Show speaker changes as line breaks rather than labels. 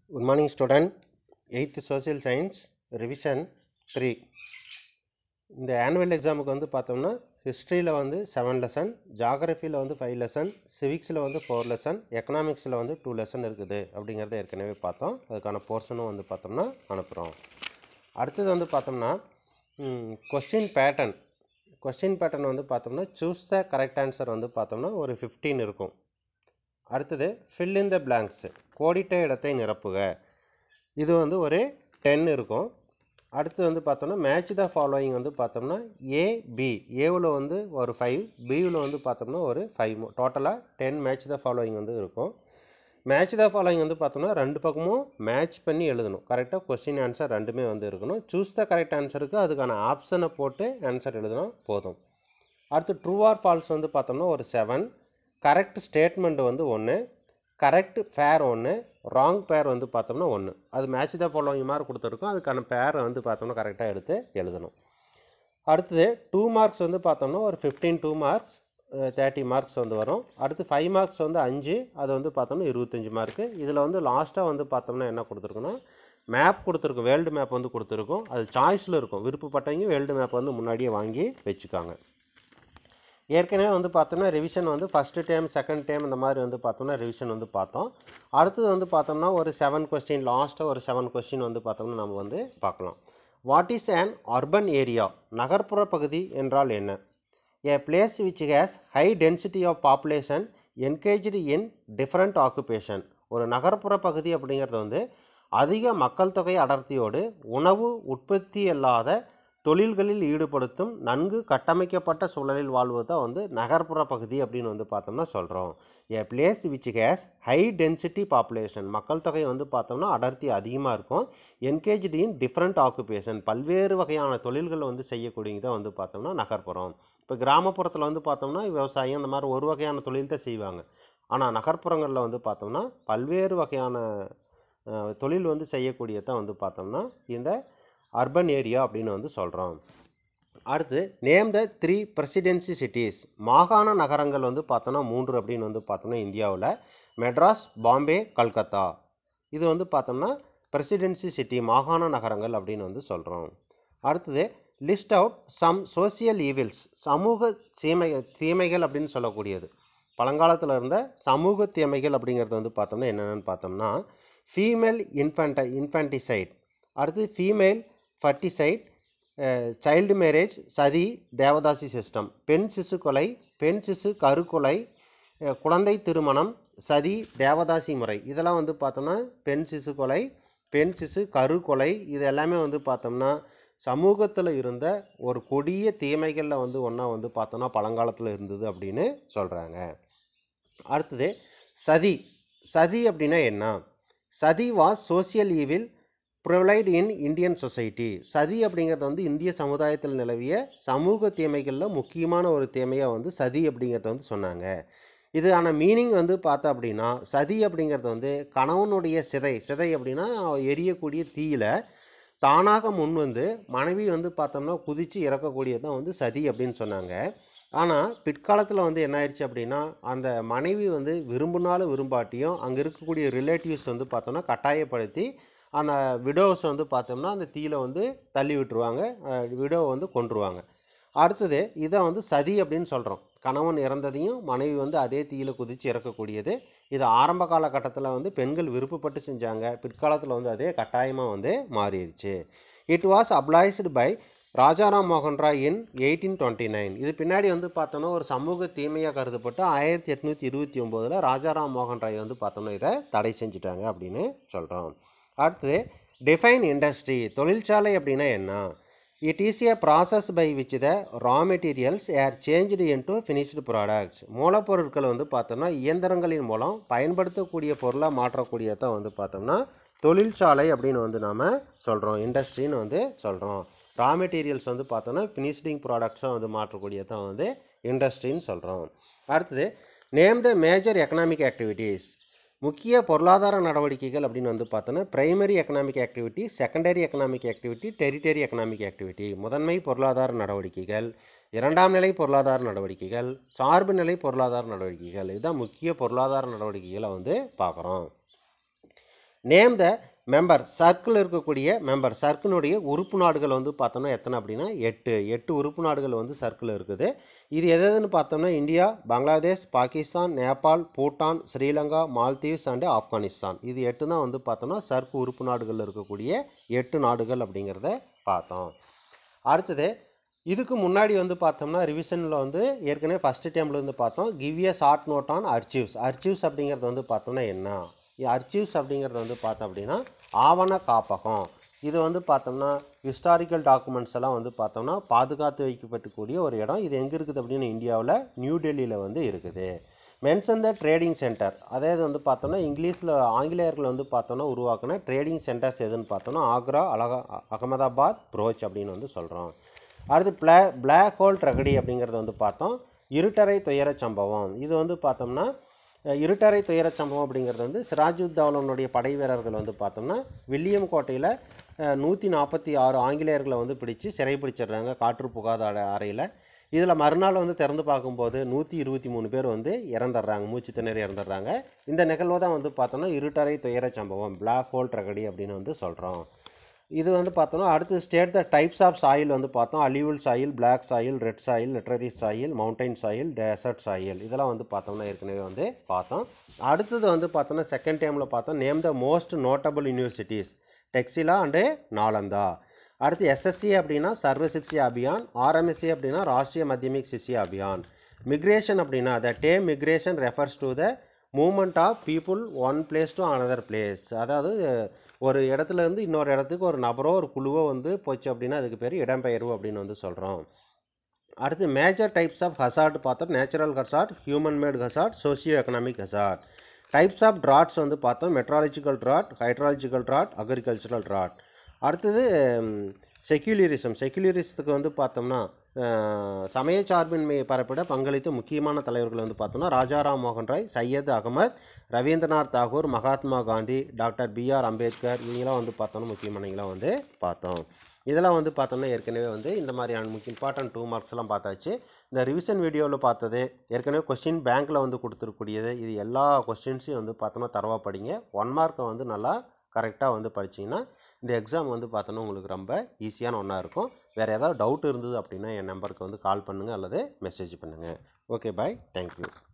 Good morning, student. 8th Social Science Revision 3. இந்த annual எக்ஸாமுக்கு வந்து பார்த்தோம்னா ஹிஸ்ட்ரியில் வந்து செவன் லெசன் ஜாகிரஃபியில் வந்து ஃபைவ் லெசன் சிவிக்ஸில் வந்து ஃபோர் லெசன் எக்கனாமிக்ஸில் வந்து டூ லெசன் இருக்குது அப்படிங்கிறத ஏற்கனவே பார்த்தோம் அதுக்கான போர்ஷனும் வந்து பார்த்தோம்னா அனுப்புகிறோம் அடுத்தது வந்து பார்த்தோம்னா கொஸ்டின் பேட்டர்ன் கொஸ்டின் பேட்டர்ன் வந்து பார்த்தோம்னா சூஸ் த கரெக்ட் ஆன்சர் வந்து பார்த்தோம்னா ஒரு ஃபிஃப்டீன் இருக்கும் அடுத்தது ஃபில் இன் த பிளாங்க்ஸ் கோடிட்ட இடத்தை நிரப்புக இது வந்து ஒரு டென் இருக்கும் அடுத்து வந்து பார்த்தோம்னா மேட்ச் த ஃபாலோயிங் வந்து பார்த்தோம்னா ஏ பி ஏவில் வந்து ஒரு ஃபைவ் பியில் வந்து பார்த்தோம்னா ஒரு ஃபைவ் டோட்டலாக டென் மேட்ச் த ஃபாலோயிங் வந்து இருக்கும் மேட்ச் த ஃபாலோயிங் வந்து பார்த்தோம்னா ரெண்டு பக்கமும் மேட்ச் பண்ணி எழுதணும் கரெக்டாக கொஸ்டின் ஆன்சர் ரெண்டுமே வந்து இருக்கணும் சூஸ் த கரெக்ட் ஆன்சருக்கு அதுக்கான ஆப்ஷனை போட்டு ஆன்சர் எழுதினா போதும் அடுத்து ட்ரூ ஆர் ஃபால்ஸ் வந்து பார்த்தோம்னா ஒரு செவன் கரெக்ட் ஸ்டேட்மெண்ட் வந்து ஒன்று கரெக்ட் பேர் ஒன்று ராங் பேர் வந்து பார்த்தோம்னா ஒன்று அது மேட்ச் த ஃபாலோவிங் மாதிரி கொடுத்துருக்கோம் அதுக்கான பேரை வந்து பார்த்தோம்னா கரெக்டாக எடுத்து எழுதணும் அடுத்தது டூ மார்க்ஸ் வந்து பார்த்தோம்னா ஒரு fifteen two marks thirty marks வந்து வரும் அடுத்து ஃபைவ் மார்க்ஸ் வந்து அஞ்சு அது வந்து பார்த்தோம்னா இருபத்தஞ்சி மார்க்கு இதில் வந்து லாஸ்ட்டாக வந்து பார்த்தோம்னா என்ன கொடுத்துருக்குன்னா மேப் கொடுத்துருக்கும் வேர்ல்டு மேப் வந்து கொடுத்துருக்கோம் அது சாய்ஸில் இருக்கும் விருப்பப்பட்டவங்க வேர்ல்டு மேப் வந்து முன்னாடியே வாங்கி வச்சுக்காங்க ஏற்கனவே வந்து பார்த்தோம்னா ரிவிஷன் வந்து ஃபஸ்ட்டு டைம் செகண்ட் டைம் இந்த மாதிரி வந்து பார்த்தோம்னா ரிவிஷன் வந்து பார்த்தோம் அடுத்தது வந்து பார்த்தோம்னா ஒரு செவன் கொஸ்டின் லாஸ்ட்டாக ஒரு செவன் கொஸ்டின் வந்து பார்த்தோம்னா நம்ம வந்து பார்க்கலாம் what is an urban area நகர்ப்புற பகுதி என்றால் என்ன a place which has high density of population engaged in different occupation ஒரு நகர்ப்புற பகுதி அப்படிங்கிறது வந்து அதிக மக்கள் தொகை அடர்த்தியோடு உணவு உற்பத்தி அல்லாத தொழில்களில் ஈடுபடுத்தும் நன்கு கட்டமைக்கப்பட்ட சூழலில் வாழ்வது தான் வந்து நகர்ப்புற பகுதி அப்படின்னு வந்து பார்த்தோம்னா சொல்கிறோம் a place which has high density population மக்கள் தொகை வந்து பார்த்தோம்னா அடர்த்தி அதிகமாக இருக்கும் என்கேஜ்டு இன் டிஃப்ரெண்ட் ஆக்குபேஷன் பல்வேறு வகையான தொழில்கள் வந்து செய்யக்கூடியதை வந்து பார்த்தோம்னா நகர்ப்புறம் இப்போ கிராமப்புறத்தில் வந்து பார்த்தோம்னா விவசாயம் இந்த மாதிரி ஒரு வகையான தொழில் தான் செய்வாங்க ஆனால் நகர்ப்புறங்களில் வந்து பார்த்தோம்னா பல்வேறு வகையான அஹ், தொழில் வந்து செய்யக்கூடியதான் வந்து பார்த்தோம்னா இந்த அர்பன் ஏரியா அப்படின்னு வந்து சொல்கிறோம் அடுத்து name the three presidency cities மாகாண நகரங்கள் வந்து பார்த்தோன்னா மூன்று அப்படின்னு வந்து பார்த்தோம்னா இந்தியாவில் மெட்ராஸ் பாம்பே கல்கத்தா இது வந்து பார்த்தோம்னா பிரசிடென்சி சிட்டி மாகாண நகரங்கள் அப்படின்னு வந்து சொல்கிறோம் அடுத்தது list out some social evils சமூக தீமை தீமைகள் அப்படின்னு சொல்லக்கூடியது பழங்காலத்தில் இருந்த சமூக தீமைகள் அப்படிங்கிறது வந்து பார்த்தோம்னா என்னென்னு பார்த்தோம்னா ஃபீமேல் இன்ஃபன்ட இன்ஃபன்டிசைட் அடுத்து ஃபீமேல் ஃபர்டிசைட் சைல்டு மேரேஜ் சதி தேவதாசி சிஸ்டம் பெண் சிசு கொலை பெண் சிசு கருக்கொலை அஹ், குழந்தை திருமணம் சதி தேவதாசி முறை இதெல்லாம் வந்து பார்த்தோம்னா பெண் சிசு கொலை பெண் சிசு கருக்கொலை இது எல்லாமே வந்து பார்த்தோம்னா சமூகத்தில் இருந்த ஒரு கொடிய தீமைகளில் வந்து ஒன்றா வந்து பார்த்தோம்னா பழங்காலத்தில் இருந்தது அப்படின்னு சொல்கிறாங்க அடுத்தது சதி சதி அப்படின்னா என்ன sati was social evil prevailed in Indian society sati அப்படிங்கிறது வந்து இந்திய சமுதாயத்தில் நிலவிய சமூக தீமைகளில் முக்கியமான ஒரு தீமையாக வந்து சதி அப்படிங்கிறத வந்து சொன்னாங்க இதுக்கான மீனிங் வந்து பார்த்தா அப்படின்னா சதி அப்படிங்கிறது வந்து கணவனுடைய சிதை சிதை அப்படின்னா எரியக்கூடிய தீயில தானாக முன் வந்து மனைவி வந்து பார்த்தோம்னா குதித்து இறக்கக்கூடியது தான் வந்து சதி அப்படின்னு சொன்னாங்க ஆனால் பிற்காலத்தில் வந்து என்ன ஆயிடுச்சு அப்படின்னா அந்த மனைவி வந்து விரும்பினாலும் விரும்பாட்டியும் அங்கே இருக்கக்கூடிய ரிலேட்டிவ்ஸ் வந்து பார்த்தோம்னா கட்டாயப்படுத்தி அந்த விடோஸ் வந்து பார்த்தோம்னா அந்த தீயில வந்து தள்ளி விட்டுருவாங்க விடோவை வந்து கொன்றுவாங்க அடுத்தது இதை வந்து சதி அப்படின்னு சொல்கிறோம் கணவன் இறந்ததையும் மனைவி வந்து அதே தீயில குதித்து இறக்கக்கூடியது இது ஆரம்ப காலகட்டத்தில் வந்து பெண்கள் விருப்பப்பட்டு செஞ்சாங்க பிற்காலத்தில் வந்து அதே கட்டாயமாக வந்து மாறிடுச்சு it was abolished by Rajaram மோகன் Roy in eighteen twenty nine இது பின்னாடி வந்து பார்த்தோன்னா ஒரு சமூக தீமையாக கருதப்பட்டு ஆயிரத்தி எட்நூற்றி இருபத்தி ஒம்போதில் ராஜாராம் மோகன் ராய் வந்து பார்த்தோன்னா இதை தடை செஞ்சுட்டாங்க அப்படின்னு சொல்கிறோம் அடுத்தது டிஃபைன் இண்டஸ்ட்ரி தொழிற்சாலை அப்படின்னா என்ன it is a process by which the raw materials are changed into finished products மூலப்பொருட்கள் வந்து பார்த்தோம்னா இயந்திரங்களின் மூலம் பயன்படுத்தக்கூடிய பொருளாக மாற்றக்கூடியதான் வந்து பார்த்தோம்னா தொழிற்சாலை அப்படின்னு வந்து நாம் சொல்கிறோம் இண்டஸ்ட்ரின்னு வந்து சொல்கிறோம் ரா மெட்டீரியல்ஸ் வந்து பார்த்தோம்னா ஃபினிஷ்டிங் ப்ராடக்ட்ஸாக வந்து மாற்றக்கூடியதான் வந்து இண்டஸ்ட்ரின்னு சொல்கிறோம் அடுத்தது name the major economic activities முக்கிய பொருளாதார நடவடிக்கைகள் அப்படின்னு வந்து பார்த்தோன்னா primary economic activity secondary economic activity tertiary economic activity முதன்மை பொருளாதார நடவடிக்கைகள் இரண்டாம் நிலை பொருளாதார நடவடிக்கைகள் சார்பு நிலை பொருளாதார நடவடிக்கைகள் இதுதான் முக்கிய பொருளாதார நடவடிக்கைகளை வந்து பார்க்குறோம் நேம் த மெம்பர் சர்க்கிள் இருக்கக்கூடிய மெம்பர் சர்க்கிளுடைய உறுப்பு நாடுகள் வந்து பார்த்தோம்னா எத்தனை அப்படின்னா எட்டு எட்டு உறுப்பு நாடுகள் வந்து சர்க்கிள் இருக்குது இது எது எதுன்னு பார்த்தோம்னா இந்தியா பங்களாதேஷ் பாகிஸ்தான் நேபாள் பூட்டான் ஸ்ரீலங்கா மால்தீவ்ஸ் அண்டு ஆப்கானிஸ்தான் இது எட்டு தான் வந்து பார்த்தோம்னா சர்க் உறுப்பு நாடுகளில் இருக்கக்கூடிய எட்டு நாடுகள் அப்படிங்கிறத பார்த்தோம் அடுத்தது இதுக்கு முன்னாடி வந்து பார்த்தோம்னா ரிவிஷனில் வந்து ஏற்கனவே ஃபஸ்ட்டு டைமில் வந்து பார்த்தோம் give a short note on archives archives அப்படிங்கிறது வந்து பார்த்தோம்னா என்ன அர்ச்சீவ்ஸ் அப்படிங்கிறது வந்து பார்த்தோம் அப்படின்னா ஆவண காப்பகம் இது வந்து பார்த்தோம்னா ஹிஸ்டாரிக்கல் டாக்குமெண்ட்ஸ் எல்லாம் வந்து பார்த்தோம்னா பாதுகாத்து வைக்கப்பட்டுக்கூடிய ஒரு இடம் இது எங்கே இருக்குது அப்படின்னு இந்தியாவில் நியூ டெல்லியில் வந்து இருக்குது மென்ஷன் த ட்ரேடிங் சென்டர் அதாவது வந்து பார்த்தோம்னா இங்கிலீஷில் ஆங்கிலேயர்கள் வந்து பார்த்தோம்னா உருவாக்கின ட்ரேடிங் சென்டர்ஸ் எதுன்னு பார்த்தோம்னா ஆக்ரா அலகா அகமதாபாத் புரோச் அப்படின்னு வந்து சொல்கிறோம் அடுத்து பிளா பிளாக் ஹோல் ட்ரகடி அப்படிங்கிறது வந்து பார்த்தோம் இருட்டறை துயரச் சம்பவம் இது வந்து பார்த்தோம்னா அஹ், இருட்டறை துயரச் சம்பவம் அப்படிங்கிறது வந்து சிராஜுத்தௌலனுடைய படை வீரர்கள் வந்து பார்த்தோம்னா வில்லியம் கோட்டையில் நூற்றி நாற்பத்தி ஆறு ஆங்கிலேயர்களை வந்து பிடிச்சு சிறை பிடிச்சிடுறாங்க காற்று புகாத அறை- அறையில் இதில் மறுநாள் வந்து திறந்து பார்க்கும்போது நூற்றி இருபத்தி மூணு பேர் வந்து இறந்துடுறாங்க மூச்சு திணறி இறந்துடுறாங்க இந்த நிகழ்வு தான் வந்து பார்த்தோம்னா இருட்டறை துயரச் சம்பவம் பிளாக் ஹோல் ட்ரகடி அப்படின்னு வந்து சொல்கிறோம் இது வந்து பார்த்தோம்னா அடுத்து state the types of soil வந்து பார்த்தோம் alluvial soil black soil red soil laterite soil mountain soil desert soil இதெல்லாம் வந்து பார்த்தோம்னா ஏற்கனவே வந்து பார்த்தோம் அடுத்தது வந்து பார்த்தோம்னா செகண்ட் டைமில் பார்த்தோம் name the most notable universities Taxila and Nalanda அடுத்து எஸ்எஸ்சி அப்படின்னா சர்வ சிக்ஷா அபியான் ஆர்எம்எஸ்சி அப்படின்னா ராஷ்ட்ரிய மத்தியமிக் சிக்ஷா அபியான் மிக்ரேஷன் அப்படின்னா the day migration refers to the movement of people one place to another place அதாவது ஒரு இடத்துல இருந்து இன்னொரு இடத்துக்கு ஒரு நபரோ ஒரு குழுவோ வந்து போச்சு அப்படின்னா அதுக்கு பேர் இடம்பெயர்வு அப்படின்னு வந்து சொல்கிறோம் அடுத்து மேஜர் டைப்ஸ் ஆஃப் ஹசார்ட் பார்த்தோம் natural hazard human made hazard socio economic hazard types of droughts வந்து பார்த்தோம் meteorological drought hydrological drought agricultural drought அடுத்தது செக்யூலரிசம் செக்யூலரிசத்துக்கு வந்து பார்த்தோம்னா அஹ், சமய சார்பின்மை பரப்பிட பங்களித்த முக்கியமான தலைவர்கள் வந்து பார்த்தோம்னா ராஜாராம் மோகன் ராய் சையத் அகமத் ரவீந்திரநாத் தாகூர் மகாத்மா காந்தி டாக்டர் பிஆர் அம்பேத்கர் இவங்களாம் வந்து பார்த்தோம்னா முக்கியமானவங்களாம் வந்து பார்த்தோம் இதெல்லாம் வந்து பார்த்தோம்னா ஏற்கனவே வந்து இந்த மாதிரியான முக்கிய இம்பார்ட்டன்ட் டூ மார்க்ஸ் எல்லாம் பார்த்தாச்சு இந்த ரிவிஷன் வீடியோவில் பார்த்தது ஏற்கனவே கொஸ்டின் பேங்க்கில் வந்து கொடுத்துருக்கூடியது இது எல்லா கொஸ்டின்ஸையும் வந்து பார்த்தோம்னா தரவாக படிங்க ஒன் மார்க்கை வந்து நல்லா கரெக்டாக வந்து படிச்சிங்கன்னா இந்த எக்ஸாம் வந்து பார்த்தோன்னா உங்களுக்கு ரொம்ப ஈஸியான ஒன்றா இருக்கும் வேறு ஏதாவது டவுட் இருந்தது அப்படின்னா என் நம்பருக்கு வந்து கால் பண்ணுங்கள் அல்லது மெசேஜ் பண்ணுங்கள் ஓகே பாய் தேங்க்யூ